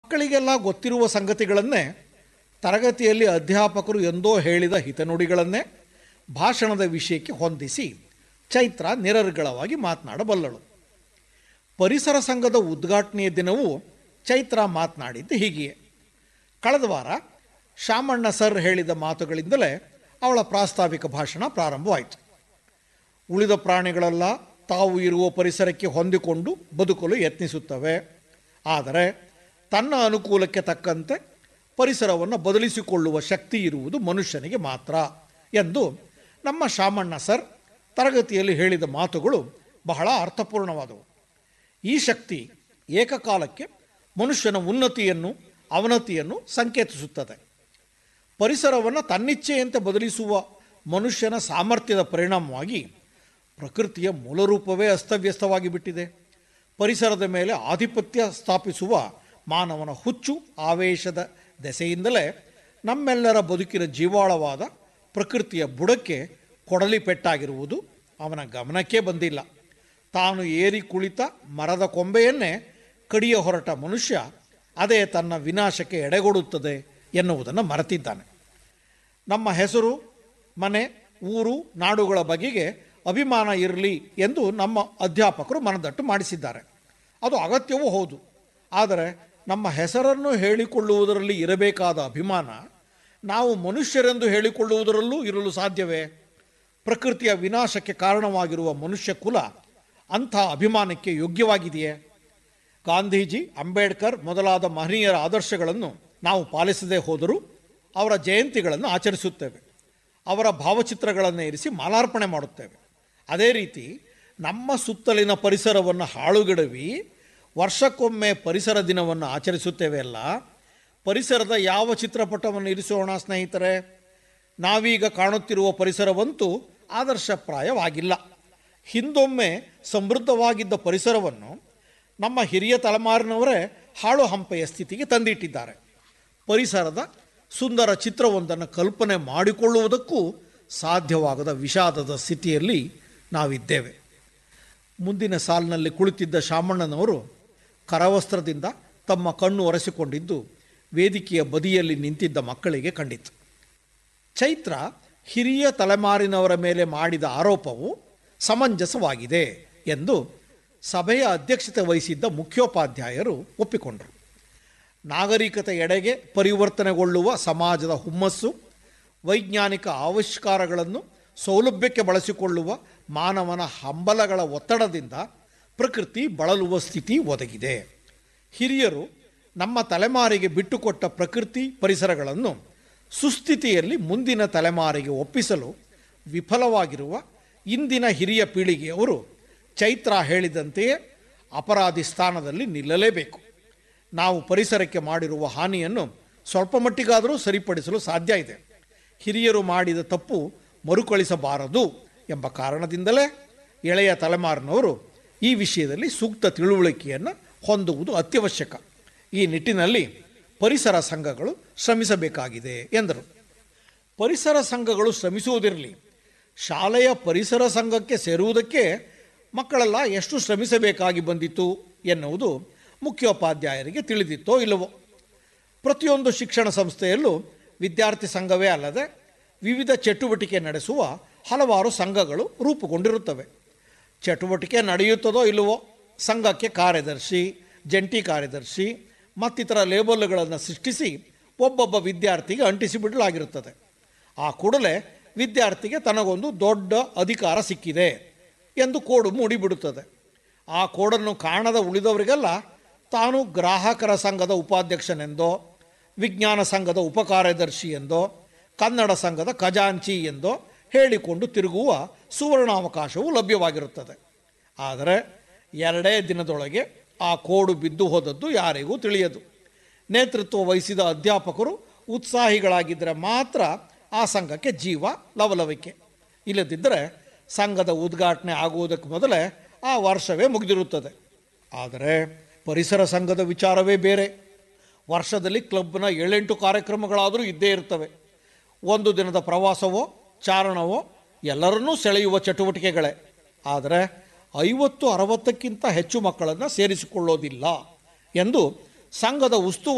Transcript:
ಮಕ್ಕಳಿಗೆಲ್ಲ ಗೊತ್ತಿರುವ ಸಂಗತಿಗಳನ್ನೇ ತರಗತಿಯಲ್ಲಿ ಅಧ್ಯಾಪಕರು ಎಂದೋ ಹೇಳಿದ ಹಿತನುಡಿಗಳನ್ನೇ ಭಾಷಣದ ವಿಷಯಕ್ಕೆ ಹೊಂದಿಸಿ ಚೈತ್ರ ನಿರರ್ಗಳವಾಗಿ ಮಾತನಾಡಬಲ್ಲಳು ಪರಿಸರ ಸಂಘದ ಉದ್ಘಾಟನೆಯ ದಿನವೂ ಚೈತ್ರ ಮಾತನಾಡಿದ್ದು ಹೀಗೆಯೇ ಕಳೆದ ವಾರ ಶಾಮಣ್ಣ ಸರ್ ಹೇಳಿದ ಮಾತುಗಳಿಂದಲೇ ಅವಳ ಪ್ರಾಸ್ತಾವಿಕ ಭಾಷಣ ಪ್ರಾರಂಭವಾಯಿತು ಉಳಿದ ಪ್ರಾಣಿಗಳೆಲ್ಲ ತಾವು ಇರುವ ಪರಿಸರಕ್ಕೆ ಹೊಂದಿಕೊಂಡು ಬದುಕಲು ಯತ್ನಿಸುತ್ತವೆ ಆದರೆ ತನ್ನ ಅನುಕೂಲಕ್ಕೆ ತಕ್ಕಂತೆ ಪರಿಸರವನ್ನು ಬದಲಿಸಿಕೊಳ್ಳುವ ಶಕ್ತಿ ಇರುವುದು ಮನುಷ್ಯನಿಗೆ ಮಾತ್ರ ಎಂದು ನಮ್ಮ ಶಾಮಣ್ಣ ಸರ್ ತರಗತಿಯಲ್ಲಿ ಹೇಳಿದ ಮಾತುಗಳು ಬಹಳ ಅರ್ಥಪೂರ್ಣವಾದವು ಈ ಶಕ್ತಿ ಏಕಕಾಲಕ್ಕೆ ಮನುಷ್ಯನ ಉನ್ನತಿಯನ್ನು ಅವನತಿಯನ್ನು ಸಂಕೇತಿಸುತ್ತದೆ ಪರಿಸರವನ್ನು ತನ್ನಿಚ್ಛೆಯಂತೆ ಬದಲಿಸುವ ಮನುಷ್ಯನ ಸಾಮರ್ಥ್ಯದ ಪರಿಣಾಮವಾಗಿ ಪ್ರಕೃತಿಯ ಮೂಲರೂಪವೇ ಅಸ್ತವ್ಯಸ್ತವಾಗಿ ಬಿಟ್ಟಿದೆ ಪರಿಸರದ ಮೇಲೆ ಆಧಿಪತ್ಯ ಸ್ಥಾಪಿಸುವ ಮಾನವನ ಹುಚ್ಚು ಆವೇಶದ ದೆಸೆಯಿಂದಲೇ ನಮ್ಮೆಲ್ಲರ ಬದುಕಿನ ಜೀವಾಳವಾದ ಪ್ರಕೃತಿಯ ಬುಡಕ್ಕೆ ಕೊಡಲಿ ಪೆಟ್ಟಾಗಿರುವುದು ಅವನ ಗಮನಕ್ಕೆ ಬಂದಿಲ್ಲ ತಾನು ಏರಿ ಕುಳಿತ ಮರದ ಕೊಂಬೆಯನ್ನೇ ಕಡಿಯ ಹೊರಟ ಮನುಷ್ಯ ಅದೇ ತನ್ನ ವಿನಾಶಕ್ಕೆ ಎಡೆಗೊಡುತ್ತದೆ ಎನ್ನುವುದನ್ನು ಮರೆತಿದ್ದಾನೆ ನಮ್ಮ ಹೆಸರು ಮನೆ ಊರು ನಾಡುಗಳ ಬಗೆಗೆ ಅಭಿಮಾನ ಇರಲಿ ಎಂದು ನಮ್ಮ ಅಧ್ಯಾಪಕರು ಮನದಟ್ಟು ಮಾಡಿಸಿದ್ದಾರೆ ಅದು ಅಗತ್ಯವೂ ಹೌದು ಆದರೆ ನಮ್ಮ ಹೆಸರನ್ನು ಹೇಳಿಕೊಳ್ಳುವುದರಲ್ಲಿ ಇರಬೇಕಾದ ಅಭಿಮಾನ ನಾವು ಮನುಷ್ಯರೆಂದು ಹೇಳಿಕೊಳ್ಳುವುದರಲ್ಲೂ ಇರಲು ಸಾಧ್ಯವೇ ಪ್ರಕೃತಿಯ ವಿನಾಶಕ್ಕೆ ಕಾರಣವಾಗಿರುವ ಮನುಷ್ಯ ಕುಲ ಅಂಥ ಅಭಿಮಾನಕ್ಕೆ ಯೋಗ್ಯವಾಗಿದೆಯೇ ಗಾಂಧೀಜಿ ಅಂಬೇಡ್ಕರ್ ಮೊದಲಾದ ಮಹನೀಯರ ಆದರ್ಶಗಳನ್ನು ನಾವು ಪಾಲಿಸದೇ ಹೋದರೂ ಅವರ ಜಯಂತಿಗಳನ್ನು ಆಚರಿಸುತ್ತೇವೆ ಅವರ ಭಾವಚಿತ್ರಗಳನ್ನು ಇರಿಸಿ ಮಾಲಾರ್ಪಣೆ ಮಾಡುತ್ತೇವೆ ಅದೇ ರೀತಿ ನಮ್ಮ ಸುತ್ತಲಿನ ಪರಿಸರವನ್ನು ಹಾಳುಗೆಡವಿ ವರ್ಷಕ್ಕೊಮ್ಮೆ ಪರಿಸರ ದಿನವನ್ನು ಆಚರಿಸುತ್ತೇವೆ ಅಲ್ಲ ಪರಿಸರದ ಯಾವ ಚಿತ್ರಪಟವನ್ನು ಇರಿಸೋಣ ಸ್ನೇಹಿತರೆ ನಾವೀಗ ಕಾಣುತ್ತಿರುವ ಪರಿಸರವಂತೂ ಆದರ್ಶಪ್ರಾಯವಾಗಿಲ್ಲ ಹಿಂದೊಮ್ಮೆ ಸಮೃದ್ಧವಾಗಿದ್ದ ಪರಿಸರವನ್ನು ನಮ್ಮ ಹಿರಿಯ ತಲೆಮಾರಿನವರೇ ಹಾಳು ಹಂಪೆಯ ಸ್ಥಿತಿಗೆ ತಂದಿಟ್ಟಿದ್ದಾರೆ ಪರಿಸರದ ಸುಂದರ ಚಿತ್ರವೊಂದನ್ನು ಕಲ್ಪನೆ ಮಾಡಿಕೊಳ್ಳುವುದಕ್ಕೂ ಸಾಧ್ಯವಾಗದ ವಿಷಾದದ ಸ್ಥಿತಿಯಲ್ಲಿ ನಾವಿದ್ದೇವೆ ಮುಂದಿನ ಸಾಲಿನಲ್ಲಿ ಕುಳಿತಿದ್ದ ಶಾಮಣ್ಣನವರು ಕರವಸ್ತ್ರದಿಂದ ತಮ್ಮ ಕಣ್ಣು ಒರೆಸಿಕೊಂಡಿದ್ದು ವೇದಿಕೆಯ ಬದಿಯಲ್ಲಿ ನಿಂತಿದ್ದ ಮಕ್ಕಳಿಗೆ ಕಂಡಿತು ಚೈತ್ರ ಹಿರಿಯ ತಲೆಮಾರಿನವರ ಮೇಲೆ ಮಾಡಿದ ಆರೋಪವು ಸಮಂಜಸವಾಗಿದೆ ಎಂದು ಸಭೆಯ ಅಧ್ಯಕ್ಷತೆ ವಹಿಸಿದ್ದ ಮುಖ್ಯೋಪಾಧ್ಯಾಯರು ಒಪ್ಪಿಕೊಂಡರು ನಾಗರಿಕತೆ ಎಡೆಗೆ ಪರಿವರ್ತನೆಗೊಳ್ಳುವ ಸಮಾಜದ ಹುಮ್ಮಸ್ಸು ವೈಜ್ಞಾನಿಕ ಆವಿಷ್ಕಾರಗಳನ್ನು ಸೌಲಭ್ಯಕ್ಕೆ ಬಳಸಿಕೊಳ್ಳುವ ಮಾನವನ ಹಂಬಲಗಳ ಒತ್ತಡದಿಂದ ಪ್ರಕೃತಿ ಬಳಲುವ ಸ್ಥಿತಿ ಒದಗಿದೆ ಹಿರಿಯರು ನಮ್ಮ ತಲೆಮಾರಿಗೆ ಬಿಟ್ಟುಕೊಟ್ಟ ಪ್ರಕೃತಿ ಪರಿಸರಗಳನ್ನು ಸುಸ್ಥಿತಿಯಲ್ಲಿ ಮುಂದಿನ ತಲೆಮಾರಿಗೆ ಒಪ್ಪಿಸಲು ವಿಫಲವಾಗಿರುವ ಇಂದಿನ ಹಿರಿಯ ಪೀಳಿಗೆಯವರು ಚೈತ್ರ ಹೇಳಿದಂತೆಯೇ ಅಪರಾಧಿ ಸ್ಥಾನದಲ್ಲಿ ನಿಲ್ಲಲೇಬೇಕು ನಾವು ಪರಿಸರಕ್ಕೆ ಮಾಡಿರುವ ಹಾನಿಯನ್ನು ಸ್ವಲ್ಪ ಮಟ್ಟಿಗಾದರೂ ಸರಿಪಡಿಸಲು ಸಾಧ್ಯ ಇದೆ ಹಿರಿಯರು ಮಾಡಿದ ತಪ್ಪು ಮರುಕಳಿಸಬಾರದು ಎಂಬ ಕಾರಣದಿಂದಲೇ ಎಳೆಯ ತಲೆಮಾರಿನವರು ಈ ವಿಷಯದಲ್ಲಿ ಸೂಕ್ತ ತಿಳುವಳಿಕೆಯನ್ನು ಹೊಂದುವುದು ಅತ್ಯವಶ್ಯಕ ಈ ನಿಟ್ಟಿನಲ್ಲಿ ಪರಿಸರ ಸಂಘಗಳು ಶ್ರಮಿಸಬೇಕಾಗಿದೆ ಎಂದರು ಪರಿಸರ ಸಂಘಗಳು ಶ್ರಮಿಸುವುದಿರಲಿ ಶಾಲೆಯ ಪರಿಸರ ಸಂಘಕ್ಕೆ ಸೇರುವುದಕ್ಕೆ ಮಕ್ಕಳೆಲ್ಲ ಎಷ್ಟು ಶ್ರಮಿಸಬೇಕಾಗಿ ಬಂದಿತು ಎನ್ನುವುದು ಮುಖ್ಯೋಪಾಧ್ಯಾಯರಿಗೆ ತಿಳಿದಿತ್ತೋ ಇಲ್ಲವೋ ಪ್ರತಿಯೊಂದು ಶಿಕ್ಷಣ ಸಂಸ್ಥೆಯಲ್ಲೂ ವಿದ್ಯಾರ್ಥಿ ಸಂಘವೇ ಅಲ್ಲದೆ ವಿವಿಧ ಚಟುವಟಿಕೆ ನಡೆಸುವ ಹಲವಾರು ಸಂಘಗಳು ರೂಪುಗೊಂಡಿರುತ್ತವೆ ಚಟುವಟಿಕೆ ನಡೆಯುತ್ತದೋ ಇಲ್ಲವೋ ಸಂಘಕ್ಕೆ ಕಾರ್ಯದರ್ಶಿ ಜಂಟಿ ಕಾರ್ಯದರ್ಶಿ ಮತ್ತಿತರ ಲೇಬಲ್ಗಳನ್ನು ಸೃಷ್ಟಿಸಿ ಒಬ್ಬೊಬ್ಬ ವಿದ್ಯಾರ್ಥಿಗೆ ಅಂಟಿಸಿಬಿಡಲಾಗಿರುತ್ತದೆ ಆ ಕೂಡಲೇ ವಿದ್ಯಾರ್ಥಿಗೆ ತನಗೊಂದು ದೊಡ್ಡ ಅಧಿಕಾರ ಸಿಕ್ಕಿದೆ ಎಂದು ಕೋಡು ಮೂಡಿಬಿಡುತ್ತದೆ ಆ ಕೋಡನ್ನು ಕಾಣದ ಉಳಿದವರಿಗೆಲ್ಲ ತಾನು ಗ್ರಾಹಕರ ಸಂಘದ ಉಪಾಧ್ಯಕ್ಷನೆಂದೋ ವಿಜ್ಞಾನ ಸಂಘದ ಉಪಕಾರ್ಯದರ್ಶಿ ಎಂದೋ ಕನ್ನಡ ಸಂಘದ ಖಜಾಂಚಿ ಎಂದೋ ಹೇಳಿಕೊಂಡು ತಿರುಗುವ ಸುವರ್ಣಾವಕಾಶವು ಲಭ್ಯವಾಗಿರುತ್ತದೆ ಆದರೆ ಎರಡೇ ದಿನದೊಳಗೆ ಆ ಕೋಡು ಬಿದ್ದು ಹೋದದ್ದು ಯಾರಿಗೂ ತಿಳಿಯದು ನೇತೃತ್ವ ವಹಿಸಿದ ಅಧ್ಯಾಪಕರು ಉತ್ಸಾಹಿಗಳಾಗಿದ್ದರೆ ಮಾತ್ರ ಆ ಸಂಘಕ್ಕೆ ಜೀವ ಲವಲವಿಕೆ ಇಲ್ಲದಿದ್ದರೆ ಸಂಘದ ಉದ್ಘಾಟನೆ ಆಗುವುದಕ್ಕೆ ಮೊದಲೇ ಆ ವರ್ಷವೇ ಮುಗಿದಿರುತ್ತದೆ ಆದರೆ ಪರಿಸರ ಸಂಘದ ವಿಚಾರವೇ ಬೇರೆ ವರ್ಷದಲ್ಲಿ ಕ್ಲಬ್ನ ಏಳೆಂಟು ಕಾರ್ಯಕ್ರಮಗಳಾದರೂ ಇದ್ದೇ ಇರ್ತವೆ ಒಂದು ದಿನದ ಪ್ರವಾಸವೋ ಚಾರಣವೋ ಎಲ್ಲರನ್ನೂ ಸೆಳೆಯುವ ಚಟುವಟಿಕೆಗಳೇ ಆದರೆ ಐವತ್ತು ಅರವತ್ತಕ್ಕಿಂತ ಹೆಚ್ಚು ಮಕ್ಕಳನ್ನು ಸೇರಿಸಿಕೊಳ್ಳೋದಿಲ್ಲ ಎಂದು ಸಂಘದ ಉಸ್ತುವಾರಿ